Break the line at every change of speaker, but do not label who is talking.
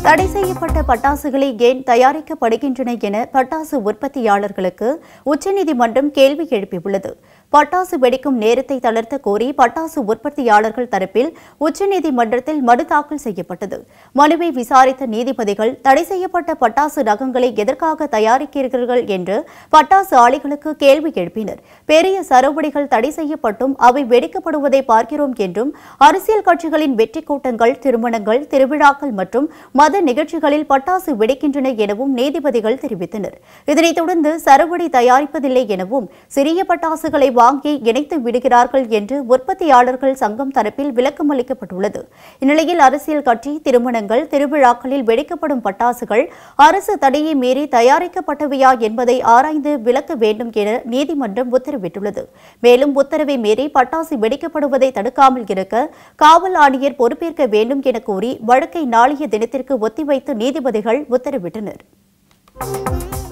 தடை செய்யப்பட்ட பட்டாசுகளை ஏன் தயாரிக்கப்படுகின்றன என பட்டாசு உற்பத்தியாளர்களுக்கு உச்சநீதிமன்றம் கேள்வி எழுப்பியுள்ளது பட்டாசு வெடிக்கும் நேரத்தை தளர்த்த கோரி பட்டாசு உற்பத்தியாளர்கள் தரப்பில் உச்சநீதிமன்றத்தில் மனு தாக்கல் செய்யப்பட்டது மனுவை விசாரித்த நீதிபதிகள் தடை செய்யப்பட்ட பட்டாசு ரகங்களை எதற்காக தயாரிக்கிறீர்கள் என்று பட்டாசு ஆலைகளுக்கு கேள்வி எழுப்பினர் பெரிய சரவடிகள் தடை செய்யப்பட்டும் அவை வெடிக்கப்படுவதை பார்க்கிறோம் என்றும் அரசியல் கட்சிகளின் வெற்றி கூட்டங்கள் திருமணங்கள் திருவிழாக்கள் மற்றும் மத நிகழ்ச்சிகளில் பட்டாசு வெடிக்கின்றன எனவும் நீதிபதிகள் தெரிவித்தனர் இதனைத் தொடர்ந்து சரவடி தயாரிப்பதில்லை எனவும் சிறிய பட்டாசுகளை வாங்கி இணைத்து விடுகிறார்கள் என்று உற்பத்தியாளர்கள் சங்கம் தரப்பில் விளக்கம் அளிக்கப்பட்டுள்ளது இந்நிலையில் அரசியல் கட்சி திருமணங்கள் திருவிழாக்களில் வெடிக்கப்படும் பட்டாசுகள் அரசு தடையை மீறி தயாரிக்கப்பட்டவையா என்பதை ஆராய்ந்து விளக்க வேண்டும் என நீதிமன்றம் உத்தரவிட்டுள்ளது மேலும் உத்தரவை மீறி பட்டாசு வெடிக்கப்படுவதை தடுக்காமல் இருக்க காவல் ஆணையர் பொறுப்பேற்க வேண்டும் என கூறி வழக்கை நாளைய தினத்திற்கு ஒத்திவைத்து நீதிபதிகள் உத்தரவிட்டனர்